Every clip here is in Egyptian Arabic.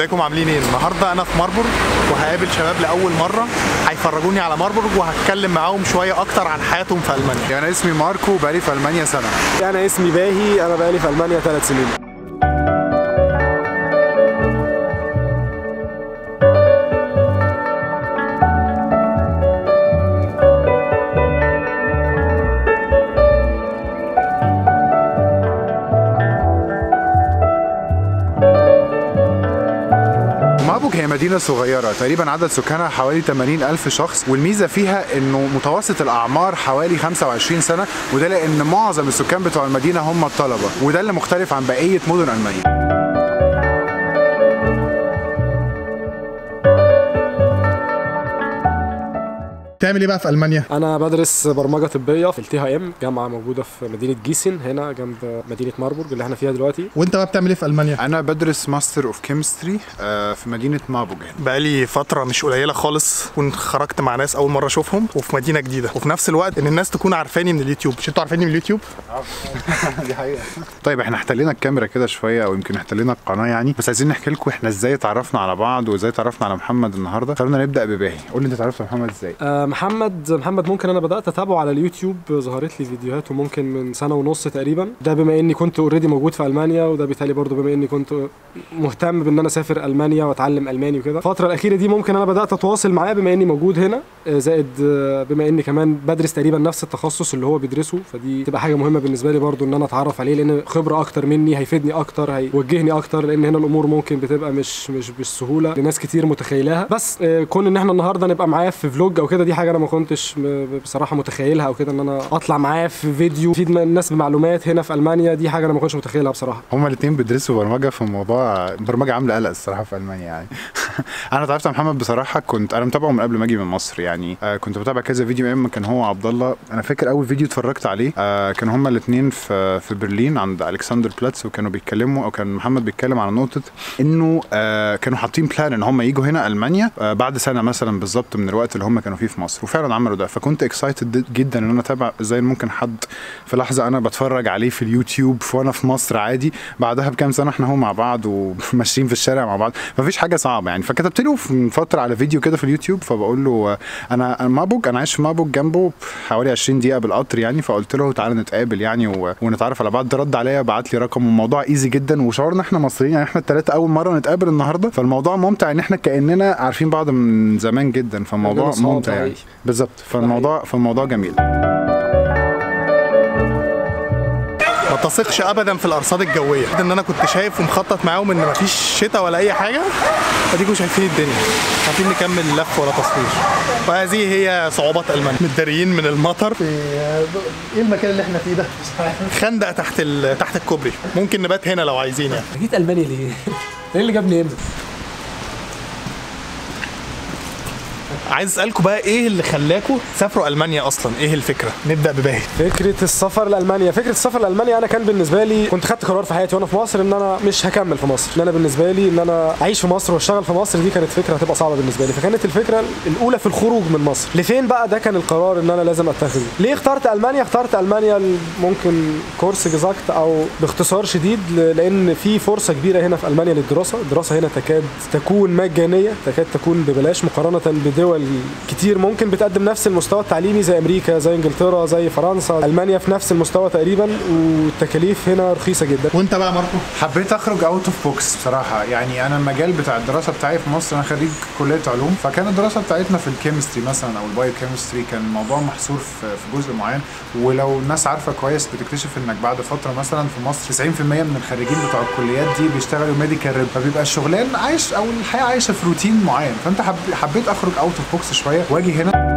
ازيكم عاملين ايه النهارده انا في ماربورغ وهقابل شباب لاول مره هيفرجوني على ماربورغ وهتكلم معاهم شويه اكتر عن حياتهم في المانيا انا اسمي ماركو بقالي في المانيا سنه انا اسمي باهي انا بقالي في المانيا ثلاث سنين ماربورغ هي مدينة صغيرة تقريبا عدد سكانها حوالي 80 ألف شخص والميزة فيها إنه متوسط الأعمار حوالي 25 سنة وده لأن معظم السكان بتوع المدينة هم الطلبة وده اللي مختلف عن بقية مدن ألمانيا بتعمل ايه بقى في المانيا انا بدرس برمجه طبيه في التي ها ام جامعه موجوده في مدينه جيسن هنا جنب مدينه ماربورغ اللي احنا فيها دلوقتي وانت بقى بتعمل ايه في المانيا أنا بدرس ماستر أوف كيمستري في مدينة ماربورغ هنا بقالي فتره مش قليله خالص كنت خرجت مع ناس اول مره اشوفهم وفي مدينه جديده وفي نفس الوقت ان الناس تكون عارفاني من اليوتيوب مش انتوا عارفيني من اليوتيوب دي حقيقة طيب احنا احتلينا الكاميرا كده شوية او يمكن احتلينا القناة يعني بس عايزين نحكي لكم احنا ازاي اتعرفنا على بعض وازاي اتعرفنا على محمد النهارده خلونا نبدأ بباهي قول لي انت اتعرفت على محمد ازاي آه محمد محمد ممكن انا بدات اتابعه على اليوتيوب ظهرت لي فيديوهاته ممكن من سنه ونص تقريبا ده بما اني كنت اوريدي موجود في المانيا وده بالتالي برضو بما اني كنت مهتم بان انا اسافر المانيا واتعلم الماني وكده الفتره الاخيره دي ممكن انا بدات اتواصل معاه بما اني موجود هنا آه، زائد آه، بما اني كمان بدرس تقريبا نفس التخصص اللي هو بيدرسه فدي تبقى حاجه مهمه بالنسبه لي برضو ان انا اتعرف عليه لان خبره اكتر مني هيفيدني اكتر هيوجهني اكتر لان هنا الامور ممكن بتبقى مش مش بالسهوله لناس كتير متخيلاها بس آه، كون ان احنا النهارده نبقى معاه في فلوج او كده دي حاجه انا ما كنتش م- بصراحه متخيلها او كده ان انا اطلع معاه في فيديو يفيد الناس بمعلومات هنا في المانيا دي حاجه انا ما كنتش متخيلها بصراحه هما الاثنين بيدرسوا برمجه في موضوع برمجه عامله قلق الصراحه في المانيا يعني انا اتعرفت على محمد بصراحه كنت انا متابعه من قبل ما اجي من مصر يعني آه كنت بتابع كذا فيديو اما كان هو عبد الله انا فاكر اول فيديو اتفرجت عليه آه كانوا هما الاثنين في في برلين عند الكسندر بلاتس وكانوا بيتكلموا او كان محمد بيتكلم على نقطه انه آه كانوا حاطين بلان ان هم يجوا هنا المانيا آه بعد سنه مثلا بالظبط من الوقت اللي هم كانوا فيه في مصر وفعلا عملوا ده فكنت اكسايتد جدا ان انا اتابع ازاي ممكن حد في لحظه انا بتفرج عليه في اليوتيوب وانا في مصر عادي بعدها بكام سنه احنا هو مع بعض وماشيين في الشارع مع بعض مفيش حاجه صعبه يعني فكتبت له من فتره على فيديو كده في اليوتيوب فبقول له آه، انا أنا مابوك انا عايش في مابوك جنبه حوالي 20 دقيقه بالقطر يعني فقلت له تعالى نتقابل يعني و... ونتعرف على بعض رد عليا بعت لي رقم والموضوع ايزي جدا وشعورنا احنا مصريين يعني احنا الثلاثه اول مره نتقابل النهارده فالموضوع ممتع ان اححنا كاننا عارفين بعض من زمان جدا فالموضوع كأننا صحاب ممتع يعني حقيقي. بالظبط فالموضوع فالموضوع جميل ما تثقش ابدا في الارصاد الجويه ان انا كنت شايف ومخطط معاهم ان مفيش شتاء ولا اي حاجه اديكم شايفين الدنيا مش عارفين نكمل لف ولا تصوير وهذه هي صعوبات المانيا متداريين من المطر في ايه المكان اللي احنا فيه ده خندق تحت ال... تحت الكوبري ممكن نبات هنا لو عايزين يعني جيت المانيا ليه؟ ايه اللي جابني هنا؟ عايز اسالكم بقى ايه اللي خلاكم تسافروا المانيا اصلا ايه الفكره نبدا بباهي فكره السفر لالمانيا فكره السفر لالمانيا انا كان بالنسبه لي كنت خدت قرار في حياتي وانا في مصر ان انا مش هكمل في مصر ان انا بالنسبه لي ان انا اعيش في مصر واشتغل في مصر دي كانت فكره هتبقى صعبه بالنسبه لي فكانت الفكره الاولى في الخروج من مصر لفين بقى ده كان القرار ان انا لازم اتخذه ليه اخترت المانيا اخترت المانيا ال- ممكن كورس جزاكت او باختصار شديد ل- لان في فرصه كبيره هنا في المانيا للدراسه الدراسه هنا تكاد تكون مجانيه تكاد تكون ببلاش مقارنه بدول كتير ممكن بتقدم نفس المستوى التعليمي زي امريكا زي انجلترا زي فرنسا المانيا في نفس المستوى تقريبا والتكاليف هنا رخيصه جدا وانت بقى ماركو حبيت اخرج اوت اوف بوكس بصراحه يعني انا المجال بتاع الدراسه بتاعي في مصر انا خريج كليه علوم فكان الدراسه بتاعتنا في الكيمستري مثلا او البايو كيمستري كان الموضوع محصور في في جزء معين ولو الناس عارفه كويس بتكتشف انك بعد فتره مثلا في مصر 90% من الخريجين بتوع الكليات دي بيشتغلوا ميديكال ريب فبيبقى الشغلان عايش او الحياه عايشه في روتين معين فانت حب حبيت اخرج اوت اوف بوكس شويه واجي هنا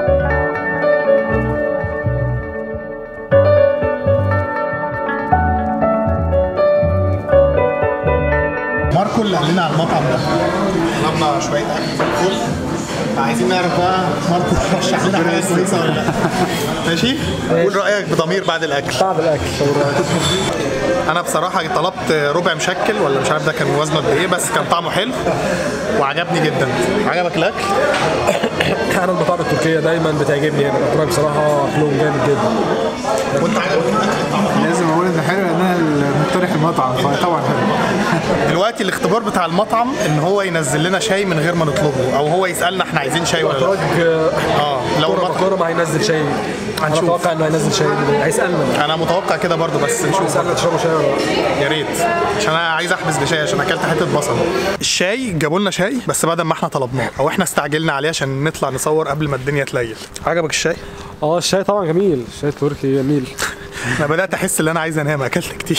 ماركو اللي قال لنا على المطعم ده طلبنا شويه اكل في الفل عايزين نعرف بقى ماركو ترشح لنا حاجه كويسه ولا لا ماشي قول رايك بضمير بعد الاكل بعد الاكل انا بصراحه طلبت ربع مشكل ولا مش عارف ده كان وزنه قد ايه بس كان طعمه حلو وعجبني جدا عجبك الاكل انا المطاعم التركيه دايما بتعجبني هنا الاطراف بصراحه اكلهم جامد جدا وانت عجبك الاكل طعمه حلو لازم اقول ان حلو لان انا اللي مقترح المطعم فطبعا حلو دلوقتي الاختبار بتاع المطعم ان هو ينزل لنا شاي من غير ما نطلبه او هو يسالنا احنا عايزين شاي ولا لا اه لو كوره المطعم بكوره ما هينزل شاي انا هنشوف. اتوقع انه هينزل شاي هيسالنا انا متوقع كده برضو بس نشوف هيسالنا تشربوا شاي ولا لا يا ريت عشان انا عايز احبس بشاي عشان اكلت حته بصل الشاي جابوا لنا شاي بس بعد ما احنا طلبناه او احنا استعجلنا عليه عشان نطلع نصور قبل ما الدنيا تليل عجبك الشاي اه الشاي طبعا جميل الشاي التركي جميل انا بدات احس ان انا عايز انام اكلت كتير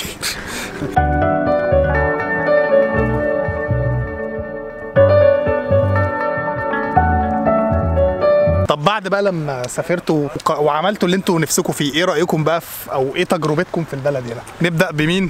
طب بعد بقى لما سافرتوا وق- وعملتوا اللي انتوا نفسكم فيه ايه رايكم بقى في او ايه تجربتكم في البلد هنا نبدا بمين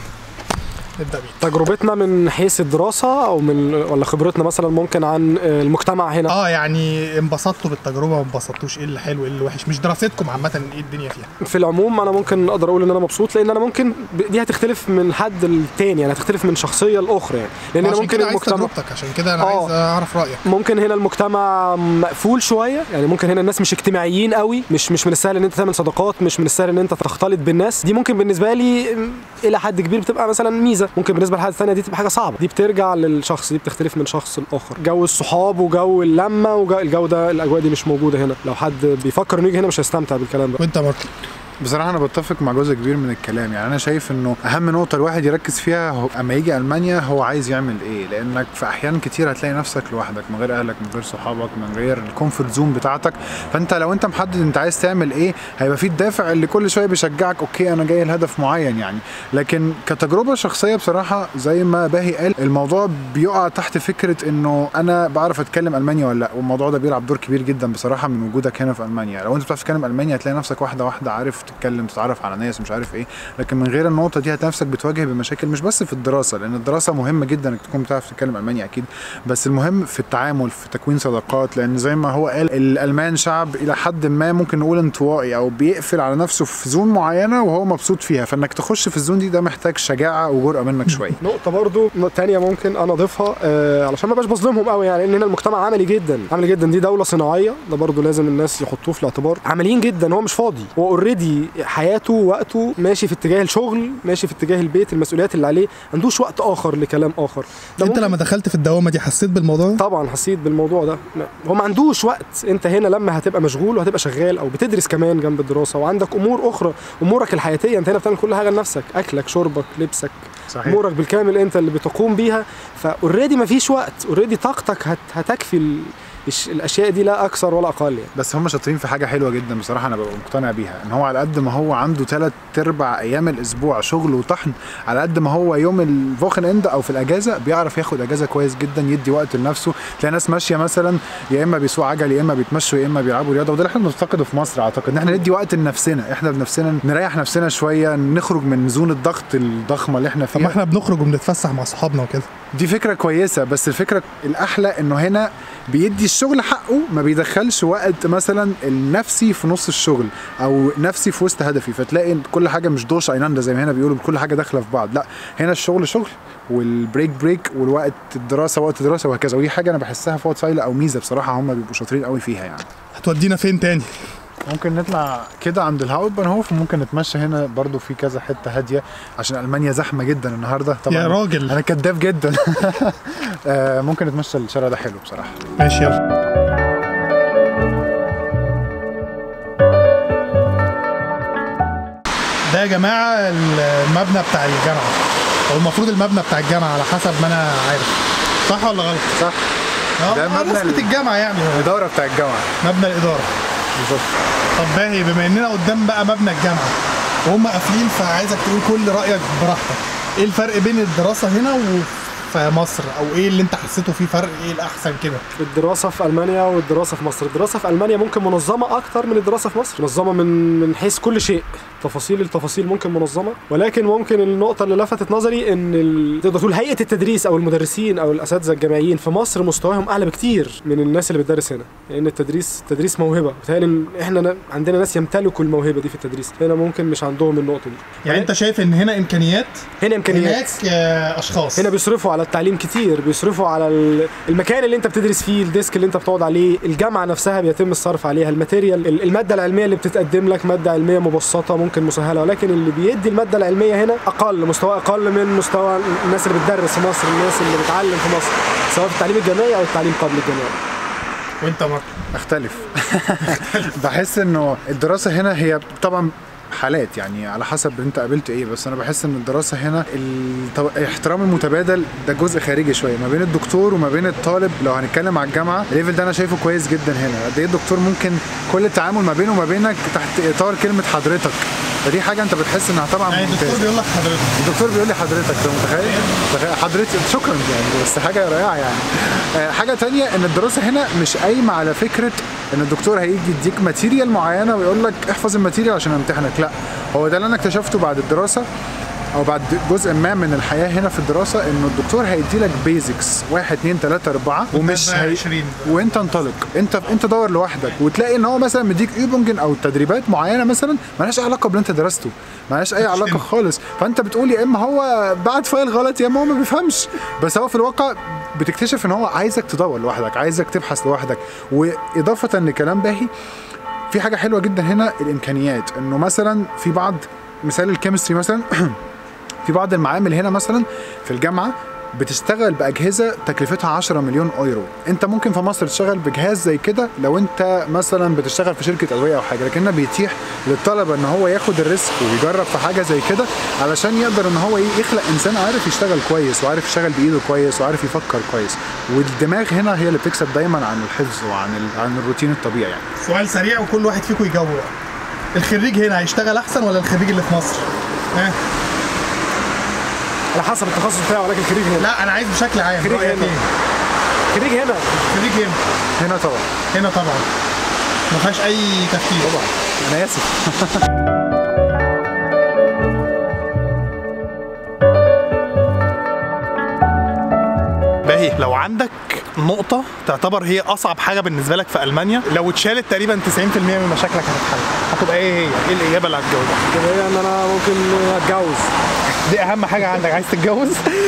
نبدا بيه تجربتنا من حيث الدراسه او من ولا خبرتنا مثلا ممكن عن المجتمع هنا اه يعني انبسطتوا بالتجربه ما انبسطتوش ايه اللي حلو ايه اللي وحش مش دراستكم عامه ايه الدنيا فيها في العموم انا ممكن اقدر اقول ان انا مبسوط لان انا ممكن دي هتختلف من حد للتاني يعني هتختلف من شخصيه لاخرى يعني لان انا عشان ممكن كده عايز المجتمع تجربتك عشان كده انا آه. عايز اعرف رايك ممكن هنا المجتمع مقفول شويه يعني ممكن هنا الناس مش اجتماعيين قوي مش مش من السهل ان انت تعمل صداقات مش من السهل ان انت تختلط بالناس دي ممكن بالنسبه لي م، الى حد كبير بتبقى مثلا ميزه ممكن بالنسبه لحد ثانيه دي تبقى حاجه صعبه دي بترجع للشخص دي بتختلف من شخص لاخر جو الصحاب وجو اللمه وجو الجو ده الاجواء دي مش موجوده هنا لو حد بيفكر انه يجي هنا مش هيستمتع بالكلام ده وانت ماركو بصراحه انا بتفق مع جزء كبير من الكلام يعني انا شايف انه اهم نقطه الواحد يركز فيها هو اما يجي المانيا هو عايز يعمل ايه لانك في احيان كتير هتلاقي نفسك لوحدك من غير اهلك من غير صحابك من غير الكومفورت زون بتاعتك فانت لو انت محدد انت عايز تعمل ايه هيبقى في الدافع اللي كل شويه بيشجعك اوكي انا جاي لهدف معين يعني لكن كتجربه شخصيه بصراحه زي ما باهي قال الموضوع بيقع تحت فكره انه انا بعرف اتكلم المانيا ولا لا والموضوع ده بيلعب دور كبير جدا بصراحه من وجودك هنا في المانيا لو انت بتعرف تتكلم المانيا هتلاقي نفسك واحده واحده عارف تتكلم تتعرف على ناس مش عارف ايه لكن من غير النقطه دي هتلاقي نفسك بتواجه بمشاكل مش بس في الدراسه لان الدراسه مهمه جدا انك تكون بتعرف تتكلم المانيا اكيد بس المهم في التعامل في تكوين صداقات لان زي ما هو قال الالمان شعب الى حد ما ممكن نقول انطوائي او بيقفل على نفسه في زون معينه وهو مبسوط فيها فانك تخش في الزون دي ده محتاج شجاعه وجرأه منك شويه نقطة برضو تانية ممكن أنا أضيفها آه علشان ما بقاش بظلمهم قوي يعني لأن هنا المجتمع عملي جدا عملي جدا دي دولة صناعية ده برضو لازم الناس يحطوه في الاعتبار عمليين جدا هو مش فاضي هو اوريدي حياته وقته ماشي في اتجاه الشغل ماشي في اتجاه البيت المسؤوليات اللي عليه ما عندوش وقت آخر لكلام آخر ده انت ممكن- لما دخلت في الدوامه دي حسيت بالموضوع ده؟ طبعا حسيت بالموضوع ده هو ما عندوش وقت انت هنا لما هتبقى مشغول وهتبقى شغال او بتدرس كمان جنب الدراسه وعندك امور اخرى امورك الحياتيه انت هنا بتعمل كل حاجه لنفسك اكلك شربك لبسك صحيح امورك بالكامل انت اللي بتقوم بيها فاوريدي ما فيش وقت اوريدي طاقتك هت هتكفي ال- الش- الاشياء دي لا اكثر ولا اقل يعني بس هم شاطرين في حاجه حلوه جدا بصراحه انا ببقى مقتنع بيها ان هو على قد ما هو عنده ثلاث ارباع ايام الاسبوع شغل وطحن على قد ما هو يوم الفوخن اند او في الاجازه بيعرف ياخد اجازه كويس جدا يدي وقت لنفسه تلاقي ناس ماشيه مثلا يا اما بيسوق عجل يا اما بيتمشوا يا اما بيلعبوا رياضه وده اللي احنا بنفتقده في مصر اعتقد ان احنا ندي وقت لنفسنا احنا بنفسنا نريح نفسنا شويه نخرج من زون الضغط الضخمه اللي احنا طب ما فيها احنا بنخرج وبنتفسح مع صحابنا وكده دي فكرة كويسة بس الفكرة الأحلى إنه هنا بيدي الشغل حقه ما بيدخلش وقت مثلا النفسي في نص الشغل أو نفسي في وسط هدفي فتلاقي كل حاجة مش دوشة أيناندا زي ما هنا بيقولوا كل حاجة داخلة في بعض لا هنا الشغل شغل والبريك بريك والوقت الدراسة وقت دراسة وهكذا ودي حاجة أنا بحسها فوت سايلة أو ميزة بصراحة هم بيبقوا شاطرين قوي فيها يعني هتودينا فين تاني؟ ممكن نطلع كده عند الهاوبنهوف وممكن نتمشى هنا برضو في كذا حتة هادية عشان ألمانيا زحمة جدا النهاردة طبعا يا راجل انا كداب جدا آه، ممكن نتمشى الشارع ده حلو بصراحه ماشي يلا ده يا جماعة المبنى بتاع الجامعة هو المفروض المبنى بتاع الجامعة على حسب ما أنا عارف صح ولا غلط؟ صح اه ده مبنى رسمة ال- الجامعة يعني هو الاداره بتاع الجامعه مبنى الإدارة بالظبط طب باهي بما إننا قدام بقى مبنى الجامعة وهم قافلين فعايزك تقول كل رأيك براحتك إيه الفرق بين الدراسة هنا وفي مصر أو إيه اللي أنت حسيته فيه فرق إيه الأحسن كده؟ الدراسة في ألمانيا والدراسة في مصر الدراسة في ألمانيا ممكن منظمة أكتر من الدراسة في مصر منظمة من من حيث كل شيء تفاصيل التفاصيل ممكن منظمة ولكن ممكن النقطة اللي لفتت نظري إن ال... تقدر تقول هيئة التدريس أو المدرسين أو الأساتذة الجامعيين في مصر مستواهم أعلى بكتير من الناس اللي بتدرس هنا لأن التدريس التدريس موهبة بتهيألي إن إحنا ن- عندنا ناس يمتلكوا الموهبة دي في التدريس هنا ممكن مش عندهم النقطة دي يعني أنت شايف إن هنا إمكانيات هنا إمكانيات هناك آه، أشخاص هنا بيصرفوا على التعليم كتير بيصرفوا على ال- المكان اللي انت بتدرس فيه الديسك اللي انت بتقعد عليه الجامعه نفسها بيتم الصرف عليها الماتيريال ال- الماده العلميه اللي بتتقدم لك ماده علميه مبسطه ممكن ممكن مسهله ولكن اللي بيدي الماده العلميه هنا اقل مستوى اقل من مستوى الناس اللي بتدرس في مصر الناس اللي بتعلم في مصر سواء في التعليم الجامعي او التعليم قبل الجامعي وانت مارك اختلف بحس انه الدراسه هنا هي طبعا حالات يعني على حسب انت قابلت ايه بس انا بحس ان الدراسه هنا التو- الاحترام المتبادل ده جزء خارجي شويه ما بين الدكتور وما بين الطالب لو هنتكلم على الجامعه الليفل ده انا شايفه كويس جدا هنا قد ايه الدكتور ممكن كل التعامل ما بينه وما بينك تحت اطار كلمه حضرتك فدي حاجه انت بتحس انها طبعا يعني الدكتور ممتازة. بيقول لك حضرتك الدكتور بيقول لي حضرتك انت متخيل؟ تخيل حضرتك شكرا يعني بس حاجه رائعه يعني آه، حاجه تانية ان الدراسه هنا مش قايمه على فكره ان الدكتور هيجي يديك ماتيريال معينه ويقول لك احفظ الماتيريال عشان امتحنك لا هو ده اللي انا اكتشفته بعد الدراسه او بعد جزء ما من الحياه هنا في الدراسه انه الدكتور هيدي لك بيزكس 1 2 3 4 ومش بقى هي... 20. وانت انطلق انت انت دور لوحدك وتلاقي ان هو مثلا مديك ايبونجن او تدريبات معينه مثلا مالهاش اي علاقه باللي انت درسته مالهاش اي علاقه خالص فانت بتقول يا اما هو بعت فايل غلط يا اما هو ما بيفهمش بس هو في الواقع بتكتشف ان هو عايزك تدور لوحدك عايزك تبحث لوحدك واضافه لكلام باهي في حاجه حلوه جدا هنا الامكانيات انه مثلا في بعض مثال الكيمستري مثلا في بعض المعامل هنا مثلا في الجامعه بتشتغل باجهزه تكلفتها 10 مليون اورو انت ممكن في مصر تشتغل بجهاز زي كده لو انت مثلا بتشتغل في شركه ادويه او حاجه لكنه بيتيح للطلبه ان هو ياخد الريسك ويجرب في حاجه زي كده علشان يقدر ان هو ايه يخلق انسان عارف يشتغل كويس وعارف يشتغل بايده كويس وعارف يفكر كويس والدماغ هنا هي اللي بتكسب دايما عن الحفظ وعن ال- عن الروتين الطبيعي يعني سؤال سريع وكل واحد فيكم يجاوب بقى. الخريج هنا هيشتغل احسن ولا الخريج اللي في مصر؟ ها على حسب التخصص بتاعه ولكن خريج هنا لا انا عايز بشكل عام خريج رأيك هنا. ايه؟ خريج هنا خريج هنا هنا طبعا هنا طبعا ما فيهاش اي تفكير طبعا انا اسف باهي لو عندك نقطة تعتبر هي أصعب حاجة بالنسبة لك في ألمانيا لو اتشالت تقريبا 90% من مشاكلك هتتحل هتبقى إيه هي؟ إيه الإجابة اللي هتجاوبها؟ كده هي ان انا ممكن اتجوز دي أهم حاجة عندك عايز تتجوز؟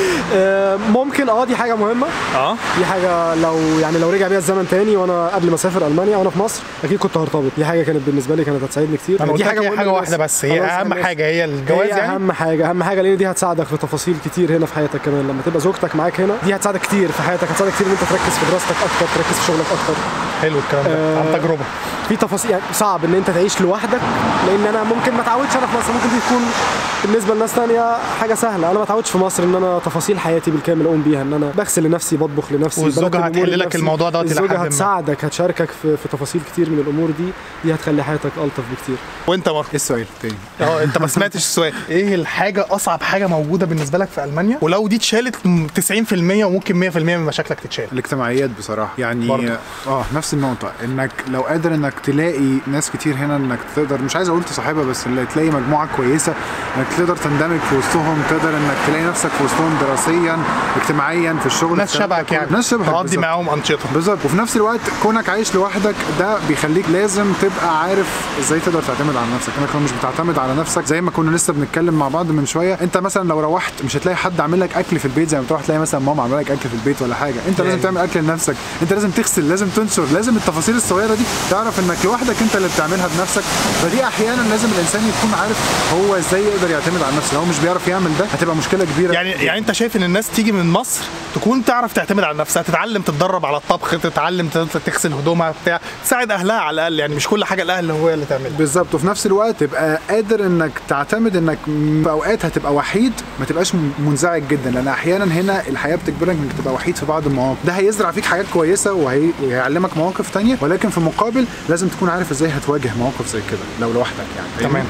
آه، ممكن اه دي حاجه مهمه أه دي حاجه لو يعني لو رجع بيا الزمن تاني وانا قبل ما اسافر المانيا وانا في مصر اكيد كنت هرتبط دي حاجه كانت بالنسبه لي كانت هتساعدني كتير أنا قلت دي لك هي مهمة حاجة بس- واحدة بس هي خلاص أهم أنا- حاجة هي الجواز هي يعني اهم حاجه اهم حاجه لان دي هتساعدك في تفاصيل كتير هنا في حياتك كمان لما تبقى زوجتك معاك هنا دي هتساعدك كتير في حياتك هتساعدك كتير ان انت تركز في دراستك اكتر تركز في شغلك اكتر حلو الكلام ده آه، عن تجربة في تفاصيل يعني صعب ان انت تعيش لوحدك لان انا ممكن ما اتعودش انا في مصر ممكن دي تكون بالنسبه لناس تانية حاجه سهله انا ما اتعودش في مصر ان انا تفاصيل حياتي بالكامل اقوم بيها ان انا بغسل لنفسي بطبخ لنفسي والزوجة برتب أموري هتحل لك لنفسي. الموضوع دوت إلى حد الزوجه ما. هتساعدك هتشاركك في, في تفاصيل كتير من الامور دي دي هتخلي حياتك الطف بكتير وأنت مارك ايه السؤال التاني اه انت ما سمعتش السؤال ايه الحاجه اصعب حاجه موجوده بالنسبه لك في المانيا ولو دي اتشالت 90% وممكن 100% من مشاكلك تتشال الاجتماعيات بصراحه يعني برضه. اه نفس النقطه انك لو قادر انك تلاقي ناس كتير هنا انك تقدر مش عايز اقول تصاحبها بس اللي تلاقي مجموعه كويسه انك تقدر تندمج في وسطهم تقدر انك تلاقي نفسك في وسطهم دراسيا اجتماعيا في الشغل ناس الكلام ده شبهك كله. يعني ناس شبهك تقضي بالظبط. معاهم انشطه بالظبط وفي نفس الوقت كونك عايش لوحدك ده بيخليك لازم تبقى عارف ازاي تقدر تعتمد على نفسك انك لو مش بتعتمد على نفسك زي ما كنا لسه بنتكلم مع بعض من شويه انت مثلا لو روحت مش هتلاقي حد عامل لك اكل في البيت زي ما تروح تلاقي مثلا ماما عامله لك اكل في البيت ولا حاجه انت لازم يعني. تعمل اكل لنفسك انت لازم تغسل لازم تنشر لازم التفاصيل الصغيره دي تعرف انك لوحدك انت اللي بتعملها بنفسك فدي احيانا لازم الانسان يكون عارف هو ازاي يقدر يعتمد على نفسه لو هو مش بيعرف يعمل ده هتبقى مشكله كبيره يعني يعني انت شايف ان الناس تيجي من مصر تكون تعرف تعتمد على نفسها تتعلم تتدرب على الطبخ تتعلم ت- تغسل هدومها بتاع تساعد اهلها على الاقل يعني مش كل حاجه الاهل هو اللي تعملها بالظبط وفي نفس الوقت تبقى قادر انك تعتمد انك في اوقات هتبقى وحيد ما تبقاش م- منزعج جدا لان احيانا هنا الحياه بتجبرك انك تبقى وحيد في بعض المواقف ده هيزرع فيك حاجات كويسه وهي... وهيعلمك مواقف تانية ولكن في المقابل لازم تكون عارف ازاي هتواجه مواقف زي كده لو لوحدك يعني تمام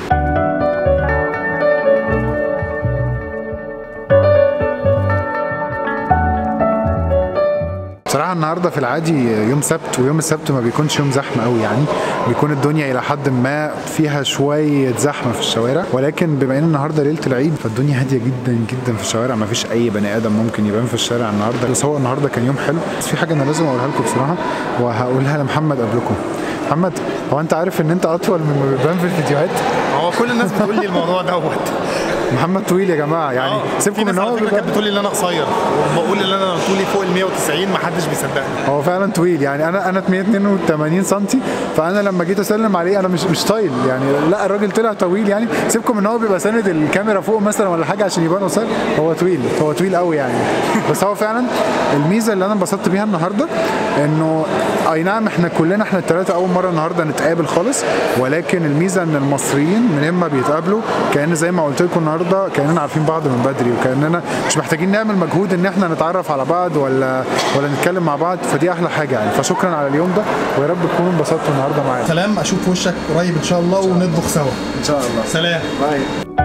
بصراحة النهاردة في العادي يوم سبت ويوم السبت ما بيكونش يوم زحمة قوي يعني بيكون الدنيا إلى حد ما فيها شوية زحمة في الشوارع ولكن بما إن النهاردة ليلة العيد فالدنيا هادية جدا جدا في الشوارع ما فيش أي بني آدم ممكن يبان في الشارع النهاردة بس هو النهاردة كان يوم حلو بس في حاجة أنا لازم أقولها لكم بصراحة وهقولها لمحمد قبلكم محمد هو أنت عارف إن أنت أطول مما بيبان في الفيديوهات؟ هو كل الناس بتقول لي الموضوع دوت محمد طويل يا جماعه يعني آه، في سيبكم ناس ان على هو فكره بيبقى- كانت بتقول لي ان انا قصير وبقول ان انا طولي فوق ال 190 ما حدش بيصدقني هو فعلا طويل يعني انا انا 182 سم فانا لما جيت اسلم عليه انا مش مش طايل يعني لا الراجل طلع طويل يعني سيبكم ان هو بيبقى ساند الكاميرا فوق مثلا ولا حاجه عشان يبان قصير هو طويل هو طويل قوي يعني بس هو فعلا الميزه اللي انا انبسطت بيها النهارده انه اي نعم احنا كلنا احنا الثلاثه اول مره النهارده نتقابل خالص ولكن الميزه ان المصريين من اما بيتقابلوا كان زي ما قلت لكم النهارده كاننا عارفين بعض من بدري وكاننا مش محتاجين نعمل مجهود ان احنا نتعرف على بعض ولا ولا نتكلم مع بعض فدي احلى حاجه يعني فشكرا على اليوم ده ويا رب تكونوا انبسطتوا النهارده معايا سلام اشوف وشك قريب ان شاء الله ونطبخ سوا ان شاء الله سلام باي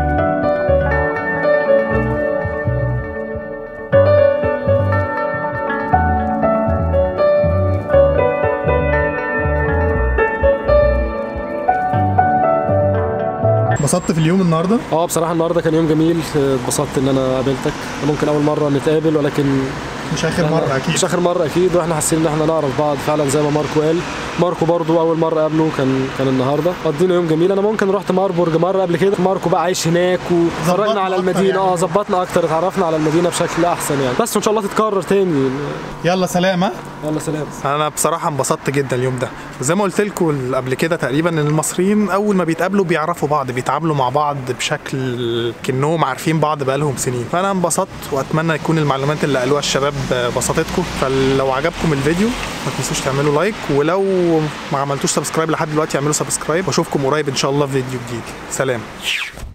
انبسطت في اليوم النهارده اه بصراحه النهارده كان يوم جميل آه، اتبسطت ان انا قابلتك ممكن اول مره نتقابل ولكن مش اخر مره اكيد مش اخر مره اكيد واحنا حاسين ان احنا نعرف بعض فعلا زي ما ماركو قال ماركو برضو اول مره قابله كان كان النهارده قضينا يوم جميل انا ممكن رحت ماربورج مره قبل كده ماركو بقى عايش هناك واتفرجنا ظبطنا على أكتر المدينه يعني. اه ظبطنا اكتر اتعرفنا على المدينه بشكل احسن يعني بس وان شاء الله تتكرر تاني يلا سلام ها يلا سلام انا بصراحه انبسطت جدا اليوم ده وزي ما قلت لكم قبل كده تقريبا ان المصريين اول ما بيتقابلوا بيعرفوا بعض بيتعاملوا مع بعض بشكل كانهم عارفين بعض بقالهم سنين فانا انبسطت واتمنى يكون المعلومات اللي قالوها الشباب بسطتكم فلو عجبكم الفيديو ما تنسوش تعملوا لايك ولو ما عملتوش سبسكرايب لحد دلوقتي اعملوا سبسكرايب واشوفكم قريب ان شاء الله في فيديو جديد سلام